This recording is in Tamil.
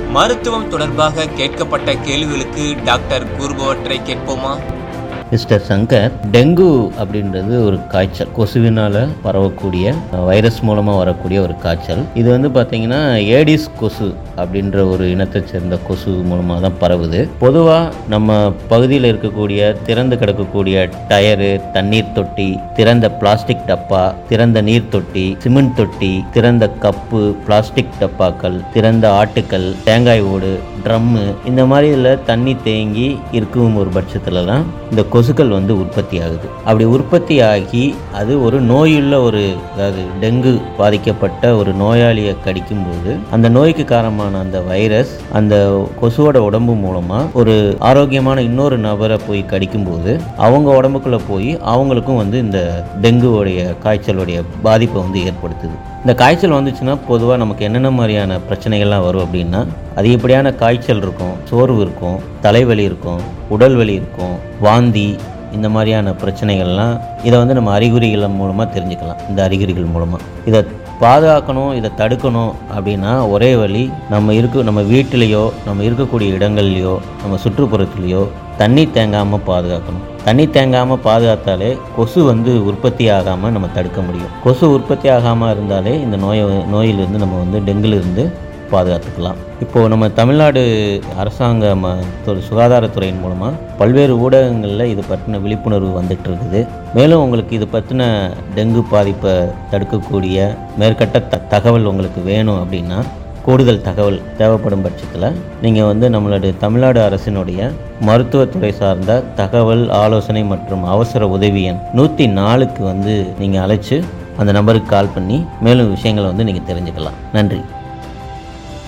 மருத்துவம் தொடர்பாக கேட்கப்பட்ட கேள்விகளுக்கு டாக்டர் கூறுபவற்றை கேட்போமா மிஸ்டர் சங்கர் டெங்கு அப்படின்றது ஒரு காய்ச்சல் கொசுவினால் பரவக்கூடிய வைரஸ் மூலமாக வரக்கூடிய ஒரு காய்ச்சல் இது வந்து பார்த்தீங்கன்னா ஏடிஸ் கொசு அப்படின்ற ஒரு இனத்தை சேர்ந்த கொசு மூலமாக தான் பரவுது பொதுவாக நம்ம பகுதியில் இருக்கக்கூடிய திறந்து கிடக்கக்கூடிய டயரு தண்ணீர் தொட்டி திறந்த பிளாஸ்டிக் டப்பா திறந்த நீர் தொட்டி சிமெண்ட் தொட்டி திறந்த கப்பு பிளாஸ்டிக் டப்பாக்கள் திறந்த ஆட்டுக்கள் தேங்காய் ஓடு ட்ரம்மு இந்த மாதிரி இதில் தண்ணி தேங்கி இருக்கும் ஒரு பட்சத்தில் தான் இந்த கொசுக்கள் வந்து உற்பத்தி ஆகுது அப்படி உற்பத்தி ஆகி அது ஒரு நோயுள்ள ஒரு அதாவது டெங்கு பாதிக்கப்பட்ட ஒரு நோயாளியை கடிக்கும்போது அந்த நோய்க்கு காரணமான அந்த வைரஸ் அந்த கொசுவோட உடம்பு மூலமாக ஒரு ஆரோக்கியமான இன்னொரு நபரை போய் கடிக்கும்போது அவங்க உடம்புக்குள்ளே போய் அவங்களுக்கும் வந்து இந்த டெங்குவோடைய காய்ச்சலுடைய பாதிப்பை வந்து ஏற்படுத்துது இந்த காய்ச்சல் வந்துச்சுன்னா பொதுவாக நமக்கு என்னென்ன மாதிரியான பிரச்சனைகள்லாம் வரும் அப்படின்னா அதிகப்படியான காய்ச்சல் இருக்கும் சோர்வு இருக்கும் தலைவலி இருக்கும் உடல் வலி இருக்கும் வாந்தி இந்த மாதிரியான பிரச்சனைகள்லாம் இதை வந்து நம்ம அறிகுறிகள் மூலமாக தெரிஞ்சுக்கலாம் இந்த அறிகுறிகள் மூலமாக இதை பாதுகாக்கணும் இதை தடுக்கணும் அப்படின்னா ஒரே வழி நம்ம இருக்க நம்ம வீட்டிலேயோ நம்ம இருக்கக்கூடிய இடங்கள்லையோ நம்ம சுற்றுப்புறத்துலேயோ தண்ணி தேங்காமல் பாதுகாக்கணும் தண்ணி தேங்காமல் பாதுகாத்தாலே கொசு வந்து உற்பத்தி ஆகாமல் நம்ம தடுக்க முடியும் கொசு உற்பத்தி ஆகாமல் இருந்தாலே இந்த நோயை நோயிலிருந்து நம்ம வந்து டெங்குலேருந்து பாதுகாத்துக்கலாம் இப்போது நம்ம தமிழ்நாடு அரசாங்க ம துறை- சுகாதாரத்துறையின் மூலமாக பல்வேறு ஊடகங்களில் இது பற்றின விழிப்புணர்வு வந்துட்டு இருக்குது மேலும் உங்களுக்கு இது பற்றின டெங்கு பாதிப்பை தடுக்கக்கூடிய மேற்கட்ட த தகவல் உங்களுக்கு வேணும் அப்படின்னா கூடுதல் தகவல் தேவைப்படும் பட்சத்தில் நீங்கள் வந்து நம்மளுடைய தமிழ்நாடு அரசினுடைய மருத்துவத்துறை சார்ந்த தகவல் ஆலோசனை மற்றும் அவசர உதவி எண் நூற்றி நாலுக்கு வந்து நீங்கள் அழைச்சு அந்த நம்பருக்கு கால் பண்ணி மேலும் விஷயங்களை வந்து நீங்கள் தெரிஞ்சுக்கலாம் நன்றி